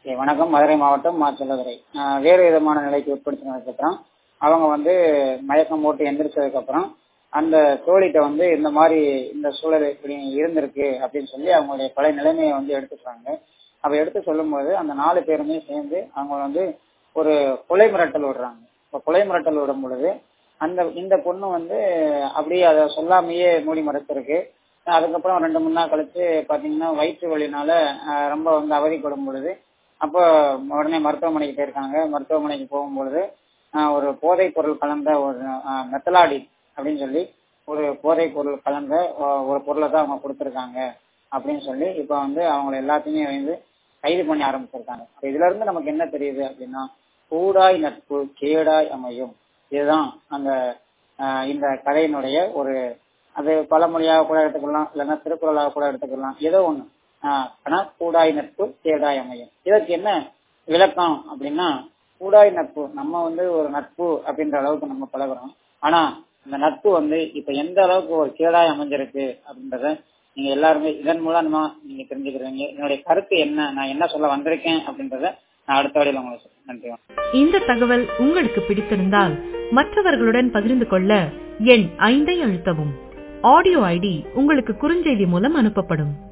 Okay வணக்கம் மதுரை மாவட்டம் மாச்சல்லதுரை வேறு விதமான நிலைக்கு உட்படுத்தினதுக்கு அப்புறம் அவங்க வந்து மயக்கம் போட்டு எந்திரிச்சதுக்கு அப்புறம் அந்த தோழிட்ட வந்து இந்த மாதிரி இந்த சூழல் இப்படி இருந்திருக்கு அப்படின்னு சொல்லி அவங்களுடைய பழைய நிலைமையை வந்து எடுத்துக்கிறாங்க அப்ப எடுத்து சொல்லும்போது அந்த நாலு பேருமே சேர்ந்து அவங்க வந்து ஒரு கொலை மிரட்டல் விடுறாங்க இப்ப கொலை மிரட்டல் விடும் பொழுது அந்த இந்த பொண்ணு வந்து அப்படியே அதை சொல்லாமையே மூடி மறைச்சிருக்கு அதுக்கப்புறம் ரெண்டு மூணு நாள் கழிச்சு பாத்தீங்கன்னா வயிற்று வலினால அஹ், ரொம்ப வந்து அவதிப்படும் பொழுது அப்போ உடனே மருத்துவமனைக்கு போயிருக்காங்க மருத்துவமனைக்கு போகும்பொழுது ஆஹ், ஒரு போதைப் பொருள் கலந்த ஒரு மெத்தலாடி அப்படின்னு சொல்லி ஒரு போதைப் பொருள் கலந்த ஒ- ஒரு பொருளை தான் அவங்க கொடுத்துருக்காங்க அப்படின்னு சொல்லி இப்போ வந்து அவங்கள எல்லாத்தையுமே வந்து கைது பண்ணி ஆரம்பிச்சிருக்காங்க அப்ப இதுல இருந்து நமக்கு என்ன தெரியுது அப்படின்னா கூடாய் நட்பு கேடாய் அமையும் இதுதான் அந்த ஆஹ், இந்த கதையினுடைய ஒரு அது பழமொழியாக கூட எடுத்துக்கலாம் இல்லைன்னா திருக்குறளாக கூட எடுத்துக்கலாம் ஏதோ ஒண்ணு ஆஹ், ஆனா கூடாய் நட்பு கேடாய் அமையும் இதற்கு என்ன விளக்கம் அப்படின்னா கூடாய் நட்பு நம்ம வந்து ஒரு நட்பு அப்படின்ற அளவுக்கு நம்ம பழகுறோம் ஆனா அந்த நட்பு வந்து இப்ப எந்த அளவுக்கு ஒரு கேடாய் அமைஞ்சிருக்கு அப்படின்றத நீங்க எல்லாருமே இதன் மூலமா நீங்க தெரிஞ்சுக்கிறீங்க என்னுடைய கருத்து என்ன நான் என்ன சொல்ல வந்திருக்கேன் அப்படின்றத நான் அடுத்த வழியில் உங்களுக்கு சொல்றேன் நன்றி வணக்கம். இந்த தகவல் உங்களுக்கு பிடித்திருந்தால் மற்றவர்களுடன் பகிர்ந்து கொள்ள எண் ஐந்தை அழுத்தவும் ஆடியோ ஐடி உங்களுக்கு குறுஞ்செய்தி மூலம் அனுப்பப்படும்